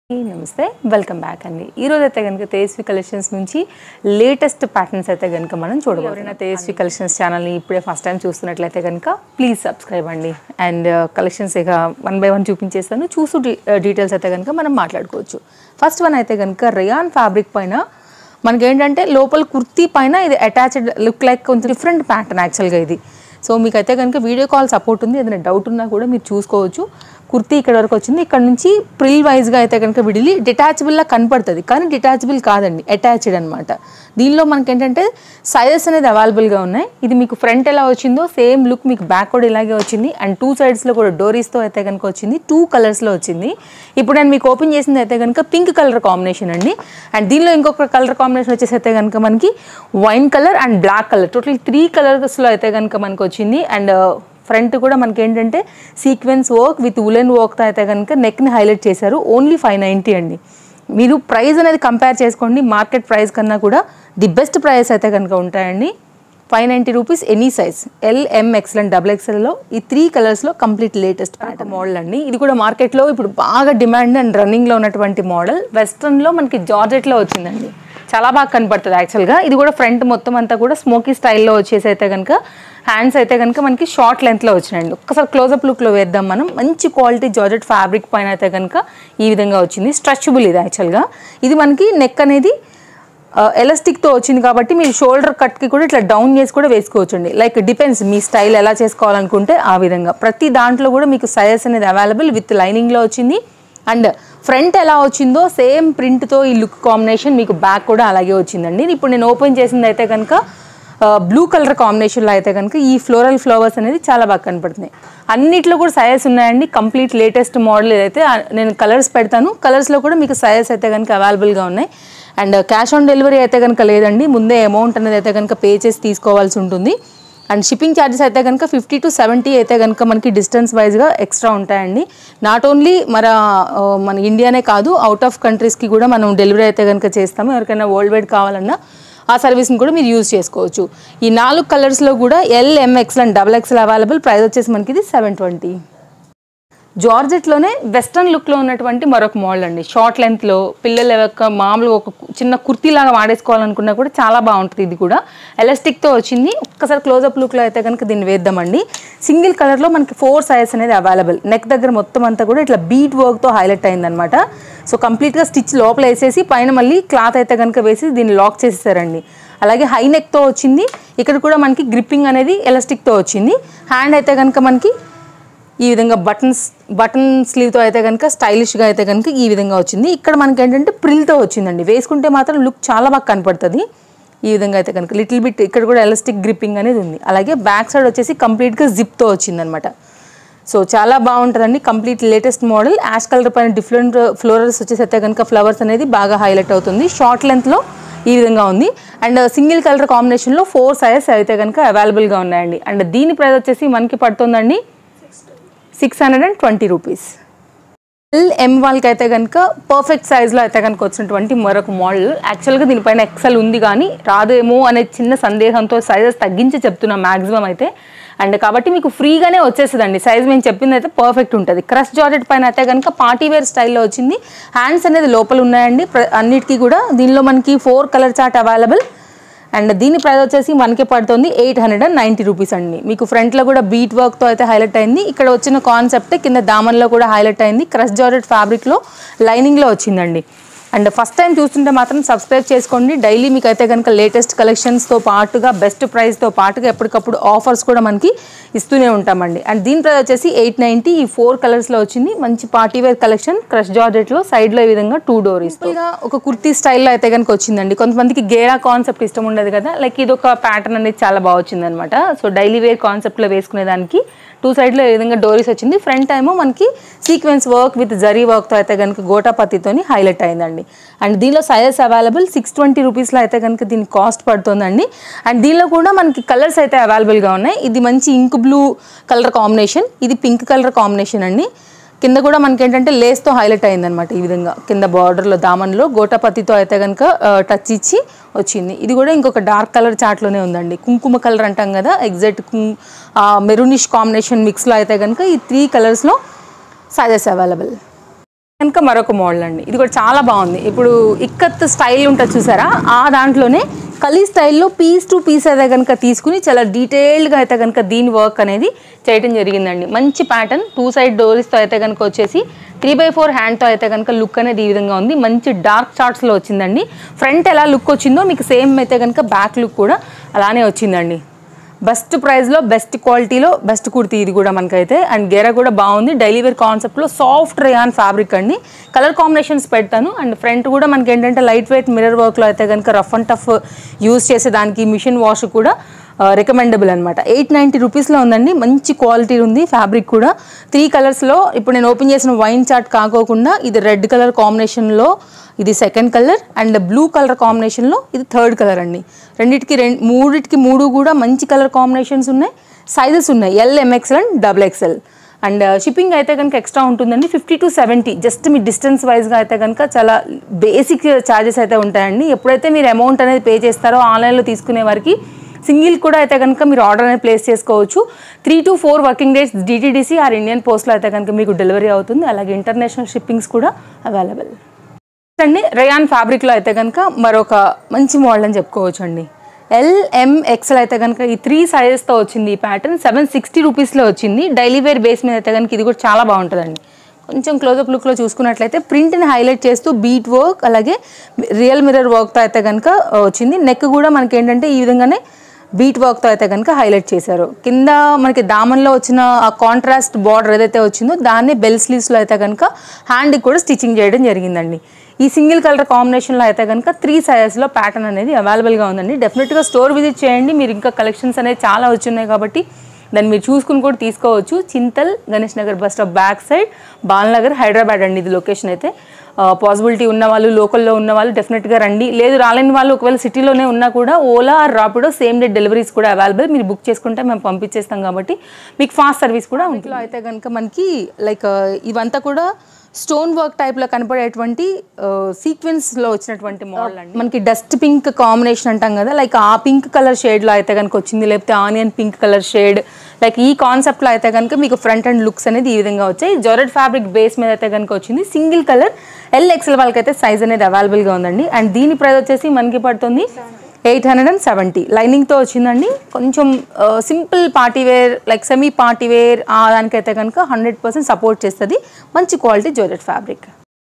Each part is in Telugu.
నమస్తే వెల్కమ్ బ్యాక్ అండి ఈరోజు అయితే కనుక తేజస్వి కలెక్షన్స్ నుంచి లేటెస్ట్ ప్యాటర్న్స్ అయితే కనుక మనం చూడవచ్చు ఎవరైనా తేజస్వి కలెక్షన్స్ ఛానల్ని ఇప్పుడే ఫస్ట్ టైం చూస్తున్నట్లయితే కనుక ప్లీజ్ సబ్స్క్రైబ్ అండి అండ్ కలెక్షన్స్ ఇక వన్ బై వన్ చూపించేస్తాను చూసు డీటెయిల్స్ అయితే కనుక మనం మాట్లాడుకోవచ్చు ఫస్ట్ వన్ అయితే కనుక రియాన్ ఫ్యాబ్రిక్ పైన మనకి ఏంటంటే లోపల కుర్తీ పైన ఇది అటాచ్డ్ లుక్ లైక్ కొంచెం డిఫరెంట్ ప్యాటర్న్ యాక్చువల్గా ఇది సో మీకు అయితే కనుక వీడియో కాల్ సపోర్ట్ ఉంది ఏదైనా డౌట్ ఉన్నా కూడా మీరు చూసుకోవచ్చు కుర్తీ ఇక్కడ వరకు వచ్చింది ఇక్కడ నుంచి ప్రిల్ వైజ్గా అయితే కనుక విడిలి డిటాచబుల్లా కనపడుతుంది కానీ డిటాచబుల్ కాదండి అటాచ్డ్ అనమాట దీనిలో మనకి ఏంటంటే సైజెస్ అనేది అవైలబుల్గా ఉన్నాయి ఇది మీకు ఫ్రంట్ ఎలా వచ్చిందో సేమ్ లుక్ మీకు బ్యాక్ కూడా ఇలాగే వచ్చింది అండ్ టూ సైడ్స్లో కూడా డోరీస్తో అయితే కనుక వచ్చింది టూ కలర్స్లో వచ్చింది ఇప్పుడు నేను మీకు ఓపెన్ చేసింది అయితే కనుక పింక్ కలర్ కాంబినేషన్ అండి అండ్ దీనిలో ఇంకొక కలర్ కాంబినేషన్ వచ్చేసి అయితే కనుక మనకి wine colour and black colour total three కలర్స్లో అయితే కనుక మనకి వచ్చింది అండ్ ఫ్రంట్ కూడా మనకి ఏంటంటే సీక్వెన్స్ వర్క్ విత్ ఉలెన్ వర్క్తో అయితే కనుక నెక్ని హైలైట్ చేశారు ఓన్లీ ఫైవ్ నైంటీ అండి మీరు ప్రైస్ అనేది కంపేర్ చేసుకోండి మార్కెట్ ప్రైస్ కన్నా కూడా ది బెస్ట్ ప్రైస్ అయితే కనుక ఉంటాయండి five ninety rupees any size L M XL double ఎక్సెల్లో ఈ త్రీ కలర్స్లో కంప్లీట్ లేటెస్ట్ ప్యాటర్న్ మోడల్ అండి ఇది కూడా మార్కెట్లో ఇప్పుడు బాగా డిమాండ్ అండ్ రన్నింగ్లో ఉన్నటువంటి మోడల్ వెస్ట్రన్లో మనకి జార్జెట్లో వచ్చిందండి చాలా బాగా కనపడుతుంది యాక్చువల్గా ఇది కూడా ఫ్రంట్ మొత్తం అంతా కూడా స్మోకీ స్టైల్లో వచ్చేసి అయితే కనుక హ్యాండ్స్ అయితే కనుక మనకి షార్ట్ లెంత్లో వచ్చినాయండి ఒక్కసారి క్లోజప్ లుక్లో వేద్దాం మనం మంచి క్వాలిటీ జార్జెట్ ఫ్యాబ్రిక్ పైన అయితే కనుక ఈ విధంగా వచ్చింది స్ట్రెచబుల్ ఇది యాక్చువల్గా ఇది మనకి నెక్ అనేది ఎలాస్టిక్తో వచ్చింది కాబట్టి మీరు షోల్డర్ కట్కి కూడా ఇట్లా డౌన్ చేసి కూడా వేసుకోవచ్చు అండి లైక్ డిపెండ్స్ మీ స్టైల్ ఎలా చేసుకోవాలనుకుంటే ఆ విధంగా ప్రతి దాంట్లో కూడా మీకు సైజెస్ అనేది అవైలబుల్ విత్ లైనింగ్లో వచ్చింది అండ్ ఫ్రంట్ ఎలా వచ్చిందో సేమ్ ప్రింట్తో ఈ లుక్ కాంబినేషన్ మీకు బ్యాక్ కూడా అలాగే వచ్చిందండి ఇప్పుడు నేను ఓపెన్ చేసింది అయితే కనుక బ్లూ కలర్ కాంబినేషన్లో అయితే కనుక ఈ ఫ్లోరల్ ఫ్లవర్స్ అనేది చాలా బాగా కనపడుతున్నాయి అన్నిట్లో కూడా సైజెస్ ఉన్నాయండి కంప్లీట్ లేటెస్ట్ మోడల్ ఏదైతే ఆ, నేను కలర్స్ పెడతాను కలర్స్లో కూడా మీకు సైజెస్ అయితే కనుక అవైలబుల్గా ఉన్నాయి అండ్ క్యాష్ ఆన్ డెలివరీ అయితే కనుక లేదండి ముందే అమౌంట్ అనేది అయితే కనుక పే చేసి తీసుకోవాల్సి ఉంటుంది అండ్ షిప్పింగ్ ఛార్జెస్ అయితే కనుక ఫిఫ్టీ టు సెవెంటీ అయితే కనుక మనకి డిస్టెన్స్ వైజ్గా ఎక్స్ట్రా ఉంటాయండి నాట్ ఓన్లీ మన ఆ, మన ఇండియానే కాదు అవుట్ ఆఫ్ కంట్రీస్కి కూడా మనం డెలివరీ అయితే కనుక చేస్తాము ఎవరికైనా వరల్డ్ వైడ్ కావాలన్నా ఆ సర్వీస్ని కూడా మీరు యూజ్ చేసుకోవచ్చు ఈ నాలుగు కలర్స్లో కూడా L M XL and double XL available price వచ్చేసి మనకి ఇది సెవెన్ ట్వంటీ జార్జెట్లోనే వెస్ట్రన్ లుక్లో ఉన్నటువంటి మరొక మోడల్ అండి షార్ట్ లెంత్లో పిల్లల యొక్క మామూలుగా ఒక కు- చిన్న కుర్తీలాగా వాడేసుకోవాలనుకున్నా కూడా చాలా బాగుంటుంది ఇది కూడా ఎలాస్టిక్తో వచ్చింది ఒక్కసారి క్లోజప్ లుక్లో అయితే కనుక దీన్ని వేద్దామండి సింగిల్ కలర్లో మనకి ఫోర్ సైజెస్ అనేది అవైలబుల్ నెక్ దగ్గర మొత్తం అంతా కూడా ఇట్లా బీట్ వర్క్తో హైలైట్ అయిందనమాట సో కంప్లీట్గా స్టిచ్ లోపల వేసేసి పైన మళ్ళీ క్లాత్ అయితే కనుక వేసి దీన్ని లాక్ చేసేసారండి అలాగే హై నెక్తో వచ్చింది ఇక్కడ కూడా మనకి గ్రిప్పింగ్ అనేది ఎలాస్టిక్తో వచ్చింది హ్యాండ్ అయితే కనుక మనకి ఈ విధంగా బటన్స్ బటన్ స్లీవ్తో అయితే కనుక స్టైలిష్గా అయితే కనుక ఈ విధంగా వచ్చింది ఇక్కడ మనకి ఏంటంటే ప్రిల్తో వచ్చిందండి వేసుకుంటే మాత్రం లుక్ చాలా బాగా కనపడుతుంది ఈ విధంగా అయితే కనుక లిటిల్ బిట్ ఇక్కడ కూడా ఎలాస్టిక్ గ్రిప్పింగ్ అనేది ఉంది అలాగే బ్యాక్ సైడ్ వచ్చేసి కంప్లీట్గా జిప్తో వచ్చిందనమాట సో చాలా బాగుంటుందండి complete latest model ash colour పైన డిఫరెంట్ ఫ్లోరల్స్ వచ్చేసి అయితే కనుక ఫ్లవర్స్ అనేది బాగా హైలైట్ అవుతుంది షార్ట్ లెంత్లో ఈ విధంగా ఉంది అండ్ సింగిల్ కలర్ కాంబినేషన్లో ఫోర్ సైజెస్ అయితే కనుక అవైలబుల్గా ఉన్నాయండి అండ్ దీని ప్రైస్ వచ్చేసి మనకి పడుతుందండి six hundred and twenty rupees L M వాళ్ళకి అయితే కనుక పర్ఫెక్ట్ సైజ్లో అయితే కనుక వచ్చినటువంటి మరొక మోడల్ యాక్చువల్గా దీనిపైన ఎక్సెల్ ఉంది కానీ రాదేమో అనే చిన్న సందేహంతో సైజెస్ తగ్గించి చెప్తున్నాం మ్యాక్సిమం అయితే అండ్ కాబట్టి మీకు ఫ్రీగానే వచ్చేస్తుందండి సైజ్ మేము చెప్పింది అయితే పర్ఫెక్ట్ ఉంటుంది క్రష్ జార్జెట్ పైన అయితే కనుక పార్టీ వేర్ స్టైల్లో వచ్చింది హ్యాండ్స్ అనేది లోపల ఉన్నాయండి ప్ర- అన్నిటికీ కూడా దీనిలో మనకి four colour chart available and దీని ప్రైస్ వచ్చేసి మనకి పడుతుంది eight hundred and ninety rupees అండి మీకు ఫ్రంట్లో కూడా బీట్ వర్క్తో అయితే హైలైట్ అయింది ఇక్కడ వచ్చిన కాన్సెప్ట్ కింద దామన్లో కూడా హైలైట్ అయింది క్రష్ జార్జెట్ ఫ్యాబ్రిక్లో లైనింగ్లో వచ్చిందండి అండ్ ఫస్ట్ టైం చూస్తుంటే మాత్రం సబ్స్క్రైబ్ చేసుకోండి డైలీ మీకు అయితే కనుక లేటెస్ట్ కలెక్షన్స్తో పాటుగా బెస్ట్ ప్రైస్తో పాటుగా ఎప్పటికప్పుడు ఆఫర్స్ కూడా మనకి ఇస్తూనే ఉంటామండి అండ్ దీని ప్రైస్ వచ్చేసి ఎయిట్ నైంటీ ఈ ఫోర్ కలర్స్లో వచ్చింది మంచి పార్టీ వేర్ కలెక్షన్ క్రష్ జార్జెట్లో సైడ్లో ఈ విధంగా టూ డోర్ గా ఒక కుర్తీ స్టైల్లో అయితే కనుక వచ్చిందండి కొంతమందికి గేరా కాన్సెప్ట్ ఇష్టం ఉండదు కదా లైక్ ఇది ఒక ప్యాటర్న్ అనేది చాలా బాగా వచ్చింది అనమాట సో డైలీ వేర్ కాన్సెప్ట్లో వేసుకునే దానికి టూ సైడ్లో ఈ విధంగా డోరీస్ వచ్చింది ఫ్రంట్ ఏమో మనకి సీక్వెన్స్ వర్క్ విత్ జరీ వర్క్తో అయితే కనుక గోటాపత్తితోని హైలైట్ అయిందండి అండ్ దీనిలో సైజెస్ అవైలబుల్ సిక్స్ ట్వంటీ రూపీస్లో అయితే కనుక దీని కాస్ట్ పడుతుందండి అండ్ దీనిలో కూడా మనకి కలర్స్ అయితే అవైలబుల్గా ఉన్నాయి ఇది మంచి ఇంక్ బ్లూ కలర్ కాంబినేషన్ ఇది పింక్ కలర్ కాంబినేషన్ అండి కింద కూడా మనకి ఏంటంటే లేస్తో హైలైట్ అయిందనమాట ఈ విధంగా కింద బార్డర్లో దామన్లో గోటాపతితో అయితే కనుక టచ్ ఇచ్చి వచ్చింది ఇది కూడా ఇంకొక డార్క్ కలర్ చాట్లోనే ఉందండి కుంకుమ కలర్ అంటాం కదా ఎగ్జాక్ట్ మెరూనిష్ కాంబినేషన్ మిక్స్లో అయితే కనుక ఈ త్రీ కలర్స్లో సైజెస్ అవైలబుల్ కనుక మరొక మోడల్ అండి ఇది కూడా చాలా బాగుంది ఇప్పుడు ఇక్కత్ స్టైల్ ఉంటుంది చూసారా ఆ దాంట్లోనే కలీ స్టైల్లో పీస్ టు పీస్ అయితే కనుక తీసుకుని చాలా డీటెయిల్డ్గా అయితే కనుక దీని వర్క్ అనేది చేయడం జరిగిందండి మంచి ప్యాటర్న్ టూ సైడ్ డోరీస్తో అయితే కనుక వచ్చేసి త్రీ బై ఫోర్ హ్యాండ్తో అయితే కనుక లుక్ అనేది ఈ విధంగా ఉంది మంచి డార్క్ చార్ట్స్లో వచ్చిందండి ఫ్రంట్ ఎలా లుక్ వచ్చిందో మీకు సేమ్ అయితే కనుక బ్యాక్ లుక్ కూడా అలానే వచ్చిందండి బెస్ట్ ప్రైస్లో బెస్ట్ క్వాలిటీలో బెస్ట్ కుర్తీ ఇది కూడా మనకైతే అండ్ గెర కూడా బాగుంది డైలీ వేర్ కాన్సెప్ట్లో సాఫ్ట్ రేయాన్ ఫ్యాబ్రిక్ అండి కలర్ కాంబినేషన్స్ పెడతాను అండ్ ఫ్రంట్ కూడా మనకి ఏంటంటే లైట్ వెయిట్ మిర్రర్ వర్క్లో అయితే కనుక రఫ్ అండ్ టఫ్ యూస్ చేసే దానికి మిషన్ వాష్ కూడా రికమెండబుల్ అనమాట ఎయిట్ నైంటీ రూపీస్లో ఉందండి మంచి క్వాలిటీ ఉంది ఫ్యాబ్రిక్ కూడా త్రీ కలర్స్లో ఇప్పుడు నేను ఓపెన్ చేసిన వైన్ చార్ట్ కాకోకుండా ఇది రెడ్ కలర్ కాంబినేషన్లో ఇది second colour and blue colour కాంబినేషన్లో ఇది థర్డ్ కలర్ అండి రెండింటికి రెండు మూడిటికి మూడు కూడా మంచి కలర్ కాంబినేషన్స్ ఉన్నాయి సైజెస్ ఉన్నాయి L M XL and double XL and shipping అయితే కనుక ఎక్స్ట్రా ఉంటుందండి ఫిఫ్టీ టు సెవెంటీ జస్ట్ మీ డిస్టెన్స్ వైజ్గా అయితే కనుక చాలా బేసిక్ ఛార్జెస్ అయితే ఉంటాయండి ఎప్పుడైతే మీరు అమౌంట్ అనేది పే చేస్తారో ఆన్లైన్లో తీసుకునే వారికి సింగిల్ కూడా అయితే కనుక మీరు ఆర్డర్ అనేది ప్లేస్ చేసుకోవచ్చు three to four working days DTDC or Indian పోస్ట్లో అయితే కనుక మీకు డెలివరీ అవుతుంది అలాగే ఇంటర్నేషనల్ షిప్పింగ్స్ కూడా అవైలబుల్ అండి రేయాన్ ఫ్యాబ్రిక్లో అయితే కనుక మరొక మంచి మోడల్ అని చెప్పుకోవచ్చు అండి ఎల్ఎంఎక్స్ఎల్ అయితే కనుక ఈ త్రీ సైజెస్తో వచ్చింది ఈ ప్యాటర్న్ సెవెన్ సిక్స్టీ రూపీస్లో వచ్చింది డైలీ వేర్ బేస్ మీద అయితే కనుక ఇది కూడా చాలా బాగుంటుందండి కొంచెం క్లోజప్ లుక్లో చూసుకున్నట్లయితే ప్రింట్ని హైలైట్ చేస్తూ బీట్ వర్క్ అలాగే రియల్ మిర్రర్ వర్క్తో అయితే కనుక వచ్చింది నెక్ కూడా మనకి ఏంటంటే ఈ విధంగానే బీట్ వర్క్తో అయితే కనుక హైలైట్ చేశారు కింద మనకి దామన్లో వచ్చిన ఆ కాంట్రాస్ట్ బార్డర్ ఏదైతే వచ్చిందో దాన్ని బెల్ స్లీవ్స్లో అయితే కనుక హ్యాండ్కి కూడా స్టిచ్చింగ్ చేయడం జరిగిందండి ఈ సింగిల్ కలర్ కాంబినేషన్లో అయితే కనుక త్రీ సైజెస్లో ప్యాటర్న్ అనేది అవైలబుల్గా ఉందండి డెఫినెట్గా స్టోర్ విజిట్ చేయండి మీరు ఇంకా కలెక్షన్స్ అనేవి చాలా వచ్చున్నాయి కాబట్టి దాన్ని మీరు చూసుకుని కూడా తీసుకోవచ్చు Chintal Ganesh Nagar bus stop back side Balanagar Hyderabad అండి ఇది లొకేషన్ అయితే పాసిబిలిటీ ఉన్న వాళ్ళు లోకల్లో ఉన్న వాళ్ళు డెఫినెట్గా రండి లేదు రాలేని వాళ్ళు ఒకవేళ సిటీలోనే ఉన్నా కూడా Ola or Rapido same day deliveries కూడా అవైలబుల్ మీరు బుక్ చేసుకుంటే మేము పంపించేస్తాం కాబట్టి మీకు ఫాస్ట్ సర్వీస్ కూడా ఉంటుంది అయితే కనుక మనకి లైక్ ఇవంతా కూడా స్టోన్ వర్క్ టైప్లో కనపడేటువంటి సీక్వెన్స్లో వచ్చినటువంటి మోడల్ అండి మనకి డస్ట్ పింక్ కాంబినేషన్ అంటాం కదా లైక్ ఆ పింక్ కలర్ షేడ్లో అయితే కనుక వచ్చింది లేకపోతే onion pink colour shade like ఈ కాన్సెప్ట్లో అయితే కనుక మీకు ఫ్రంట్ అండ్ లుక్స్ అనేది ఈ విధంగా వచ్చాయి జొరెడ్ ఫ్యాబ్రిక్ బేస్ మీద అయితే కనుక వచ్చింది సింగిల్ కలర్ ఎల్ ఎక్సెల్ వాళ్ళకైతే సైజ్ అనేది అవైలబుల్గా ఉందండి అండ్ దీని ప్రైస్ వచ్చేసి మనకి పడుతుంది ఎయిట్ హండ్రెడ్ అండ్ సెవెంటీ లైనింగ్తో వచ్చిందండి కొంచెం simple party wear like semi party wear ఆ దానికైతే కనుక హండ్రెడ్ పర్సెంట్ సపోర్ట్ చేస్తుంది మంచి క్వాలిటీ జోర్జెట్ ఫ్యాబ్రిక్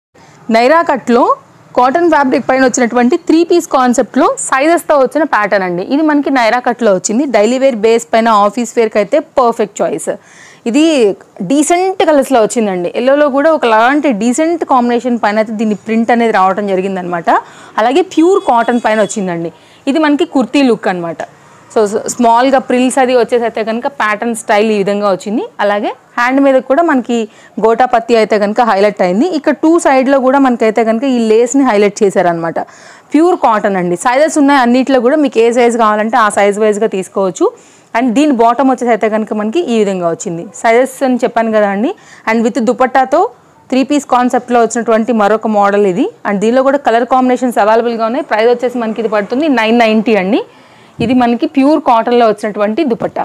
నైరా కట్లో కాటన్ ఫ్యాబ్రిక్ పైన వచ్చినటువంటి త్రీ పీస్ కాన్సెప్ట్లో సైజెస్తో వచ్చిన ప్యాటర్న్ అండి ఇది మనకి నైరా కట్లో వచ్చింది డైలీ వేర్ బేస్ పైన ఆఫీస్ వేర్కి అయితే పర్ఫెక్ట్ చాయిస్ ఇది డీసెంట్ కలర్స్లో వచ్చిందండి ఎల్లోలో కూడా ఒక లాంటి డీసెంట్ కాంబినేషన్ పైన అయితే దీని ప్రింట్ అనేది రావడం జరిగిందనమాట అలాగే ప్యూర్ కాటన్ పైన వచ్చిందండి ఇది మనకి కుర్తీ లుక్ అనమాట సో స్మాల్గా ప్రిల్స్ అది వచ్చేసి అయితే కనుక ప్యాటర్న్ స్టైల్ ఈ విధంగా వచ్చింది అలాగే హ్యాండ్ మీద కూడా మనకి గోటా పత్తి అయితే కనుక హైలైట్ అయింది ఇక్కడ టూ సైడ్లో కూడా మనకైతే కనుక ఈ లేస్ని హైలైట్ చేశారనమాట ప్యూర్ కాటన్ అండి సైజెస్ ఉన్నాయి అన్నిట్లో కూడా మీకు ఏ సైజ్ కావాలంటే ఆ సైజ్ వైజ్గా తీసుకోవచ్చు అండ్ దీని బాటమ్ వచ్చేసి అయితే కనుక మనకి ఈ విధంగా వచ్చింది సైజెస్ అని చెప్పాను కదా అండి అండ్ విత్ దుపట్టాతో త్రీ పీస్ కాన్సెప్ట్లో వచ్చినటువంటి మరొక మోడల్ ఇది అండ్ దీనిలో కూడా కలర్ కాంబినేషన్స్ అవైలబుల్గా ఉన్నాయి ప్రైస్ వచ్చేసి మనకి ఇది పడుతుంది నైన్ నైంటీ అండి ఇది మనకి ప్యూర్ కాటన్లో వచ్చినటువంటి దుపట్టా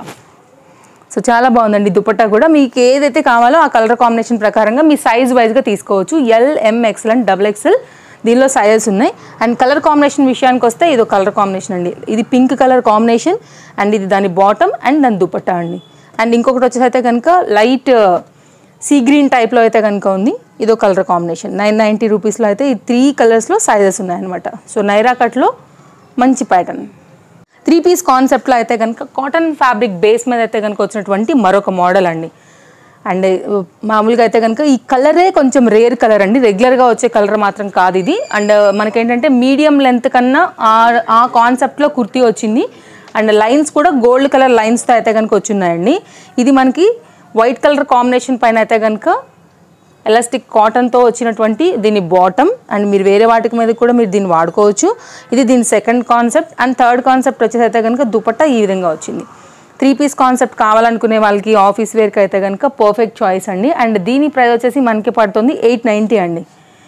సో చాలా బాగుందండి దుపట్టా కూడా మీకు ఏదైతే కావాలో ఆ కలర్ కాంబినేషన్ ప్రకారంగా మీ సైజ్ వైజ్గా తీసుకోవచ్చు L M XL and double XL దీనిలో సైజెస్ ఉన్నాయి అండ్ కలర్ కాంబినేషన్ విషయానికి వస్తే ఇది కలర్ కాంబినేషన్ అండి ఇది పింక్ కలర్ కాంబినేషన్ అండ్ ఇది దాని బాటమ్ అండ్ దాని దుపట్టా అండి అండ్ ఇంకొకటి వచ్చేసి అయితే కనుక లైట్ సీ గ్రీన్ టైప్లో అయితే కనుక ఉంది ఇదో కలర్ కాంబినేషన్ నైన్ నైంటీ రూపీస్లో అయితే ఈ త్రీ కలర్స్లో సైజెస్ ఉన్నాయన్నమాట సో నైరా కట్లో మంచి ప్యాటర్న్ త్రీ పీస్ కాన్సెప్ట్లో అయితే కనుక కాటన్ ఫ్యాబ్రిక్ బేస్ మీద అయితే కనుక వచ్చినటువంటి మరొక మోడల్ అండి అండ్ మామూలుగా అయితే కనుక ఈ కలరే కొంచెం రేర్ కలర్ అండి రెగ్యులర్గా వచ్చే కలర్ మాత్రం కాదు ఇది అండ్ మనకేంటంటే మీడియం లెంత్ కన్నా ఆ- ఆ కాన్సెప్ట్లో కుర్తీ వచ్చింది అండ్ లైన్స్ కూడా గోల్డ్ కలర్ లైన్స్తో అయితే కనుక వచ్చిన్నాయండి ఇది మనకి వైట్ కలర్ కాంబినేషన్ పైన అయితే కనుక ఎలాస్టిక్ కాటన్తో వచ్చినటువంటి దీని బాటమ్ అండ్ మీరు వేరే వాటికి మీద కూడా మీరు దీన్ని వాడుకోవచ్చు ఇది దీని second concept and third concept వచ్చేసి అయితే కనుక దుపట్టా ఈ విధంగా వచ్చింది త్రీ పీస్ కాన్సెప్ట్ కావాలనుకునే వాళ్ళకి ఆఫీస్ వేర్కి అయితే కనుక పర్ఫెక్ట్ చాయిస్ అండి అండ్ దీని ప్రైస్ వచ్చేసి మనకి పడుతుంది ఎయిట్ నైంటీ అండి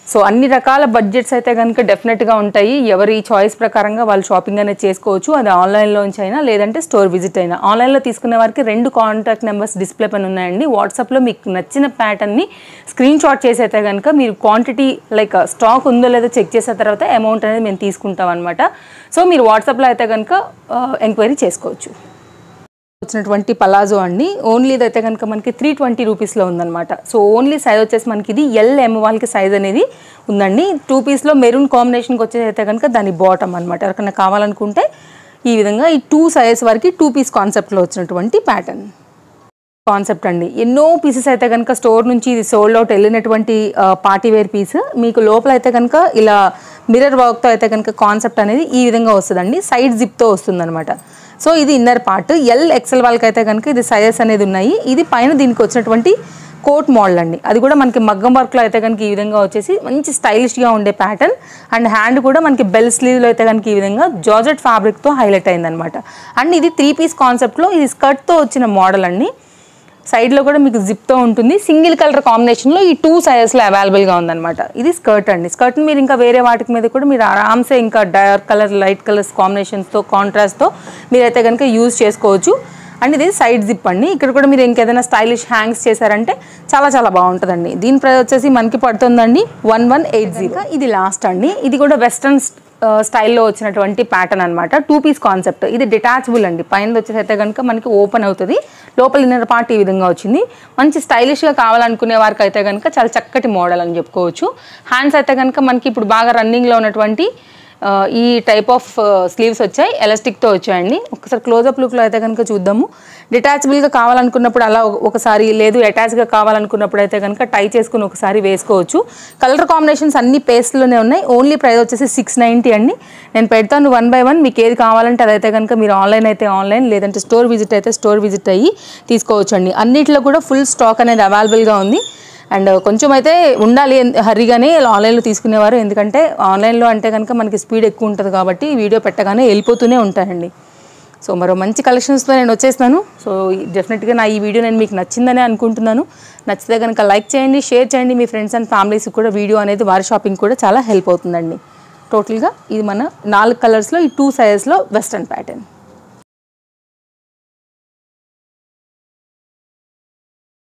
సో అన్ని రకాల బడ్జెట్స్ అయితే కనుక డెఫినెట్గా ఉంటాయి ఎవరి చాయిస్ ప్రకారంగా వాళ్ళు షాపింగ్ అనేది చేసుకోవచ్చు అది ఆన్లైన్లోంచి అయినా లేదంటే స్టోర్ విజిట్ అయినా ఆన్లైన్లో తీసుకునే వారికి రెండు కాంటాక్ట్ నెంబర్స్ డిస్ప్లే పైన ఉన్నాయండి వాట్సాప్లో మీకు నచ్చిన ప్యాటర్న్ని స్క్రీన్ షాట్ చేసి అయితే కనుక మీరు క్వాంటిటీ లైక్ స్టాక్ ఉందో లేదో చెక్ చేసిన తర్వాత అమౌంట్ అనేది మేము తీసుకుంటాం అనమాట సో మీరు వాట్సాప్లో అయితే కనుక ఎంక్వైరీ చేసుకోవచ్చు వచ్చినటువంటి పలాజో అండి ఓన్లీ ఇదైతే కనుక మనకి త్రీ ట్వంటీ రూపీస్లో ఉందన్నమాట సో ఓన్లీ సైజ్ వచ్చేసి మనకి ఇది ఎల్ ఎం వాళ్ళకి సైజ్ అనేది ఉందండి టూ పీస్లో మెరూన్ కాంబినేషన్కి వచ్చేసి అయితే కనుక దాని బాటమ్ అనమాట ఎవరికైనా కావాలనుకుంటే ఈ విధంగా ఈ టూ సైజ్ వరకు టూ పీస్ కాన్సెప్ట్లో వచ్చినటువంటి ప్యాటర్న్ కాన్సెప్ట్ అండి ఎన్నో పీసెస్ అయితే కనుక స్టోర్ నుంచి ఇది సోల్డ్ అవుట్ వెళ్ళినటువంటి పార్టీ వేర్ పీస్ మీకు లోపల అయితే కనుక ఇలా మిర్రర్ వర్క్తో అయితే కనుక కాన్సెప్ట్ అనేది ఈ విధంగా వస్తుందండి సైడ్ జిప్తో వస్తుందన్నమాట సో ఇది ఇన్నర్ పార్ట్ ఎల్ ఎక్సెల్ వాళ్ళకి అయితే కనుక ఇది సైజెస్ అనేది ఉన్నాయి ఇది పైన దీనికి వచ్చినటువంటి కోట్ మోడల్ అండి అది కూడా మనకి మగ్గం వర్క్లో అయితే కనుక ఈ విధంగా వచ్చేసి మంచి స్టైలిష్గా ఉండే ప్యాటర్న్ అండ్ హ్యాండ్ కూడా మనకి బెల్ స్లీవ్లో అయితే కనుక ఈ విధంగా జార్జెట్ ఫ్యాబ్రిక్తో హైలైట్ అయిందనమాట అండ్ ఇది త్రీ పీస్ కాన్సెప్ట్లో ఇది స్కర్ట్తో వచ్చిన మోడల్ అండి సైడ్లో కూడా మీకు జిప్తో ఉంటుంది సింగిల్ కలర్ కాంబినేషన్లో ఈ టూ సైజెస్లో అవైలబుల్గా ఉందన్నమాట ఇది స్కర్ట్ అండి స్కర్ట్ మీరు ఇంకా వేరే వాటికి మీద కూడా మీరు ఆరామ్సే ఇంకా డార్క్ కలర్ లైట్ కలర్స్ కాంబినేషన్స్తో కాంట్రాస్ట్తో మీరైతే కనుక యూజ్ చేసుకోవచ్చు అండ్ ఇది సైడ్ జిప్ అండి ఇక్కడ కూడా మీరు ఇంకేదైనా స్టైలిష్ హ్యాంగ్స్ చేశారంటే చాలా చాలా బాగుంటుందండి దీని ప్రైస్ వచ్చేసి మనకి పడుతుందండి వన్ వన్ ఎయిట్ జీరో ఇది లాస్ట్ అండి ఇది కూడా వెస్ట్రన్ స్టైల్లో వచ్చినటువంటి ప్యాటర్న్ అనమాట టూ పీస్ కాన్సెప్ట్ ఇది డిటాచబుల్ అండి పైన వచ్చేసి అయితే కనుక మనకి ఓపెన్ అవుతుంది లోపల ఇన్నర్ పార్ట్ ఈ విధంగా వచ్చింది మంచి స్టైలిష్గా కావాలనుకునే వారికి అయితే కనుక చాలా చక్కటి మోడల్ అని చెప్పుకోవచ్చు హ్యాండ్స్ అయితే కనుక మనకి ఇప్పుడు బాగా రన్నింగ్లో ఉన్నటువంటి ఆ, ఈ టైప్ ఆఫ్ స్లీవ్స్ వచ్చాయి ఎలాస్టిక్తో వచ్చాయండి ఒకసారి క్లోజప్ లుక్లో అయితే కనుక చూద్దాము డిటాచబుల్గా కావాలనుకున్నప్పుడు అలా ఒక- ఒకసారి లేదు అటాచ్గా కావాలనుకున్నప్పుడు అయితే కనుక టై చేసుకుని ఒకసారి వేసుకోవచ్చు కలర్ కాంబినేషన్స్ అన్ని పేస్ట్లోనే ఉన్నాయి ఓన్లీ ప్రైస్ వచ్చేసి సిక్స్ నైంటీ అండి నేను పెడతాను వన్ బై వన్ మీకు ఏది కావాలంటే అదైతే కనుక మీరు ఆన్లైన్ అయితే ఆన్లైన్ లేదంటే స్టోర్ విజిట్ అయితే స్టోర్ విజిట్ అయ్యి తీసుకోవచ్చు అండి అన్నిట్లో కూడా ఫుల్ స్టాక్ అనేది అవైలబుల్గా ఉంది అండ్ కొంచెం అయితే ఉండాలి ఎన్- హరిగానే ఆన్లైన్లో తీసుకునేవారు ఎందుకంటే ఆన్లైన్లో అంటే కనుక మనకి స్పీడ్ ఎక్కువ ఉంటుంది కాబట్టి వీడియో పెట్టగానే వెళ్ళిపోతూనే ఉంటాయండి సో మరో మంచి కలెక్షన్స్తో నేను వచ్చేస్తాను సో డెఫినెట్గా నా ఈ వీడియో నేను మీకు నచ్చిందనే అనుకుంటున్నాను నచ్చితే కనుక లైక్ చేయండి షేర్ చేయండి మీ ఫ్రెండ్స్ అండ్ ఫ్యామిలీస్ కూడా వీడియో అనేది వారి షాపింగ్ కూడా చాలా హెల్ప్ అవుతుందండి టోటల్గా ఇది మన నాలుగు కలర్స్లో ఈ టూ సైజెస్లో వెస్ట్రన్ ప్యాటర్న్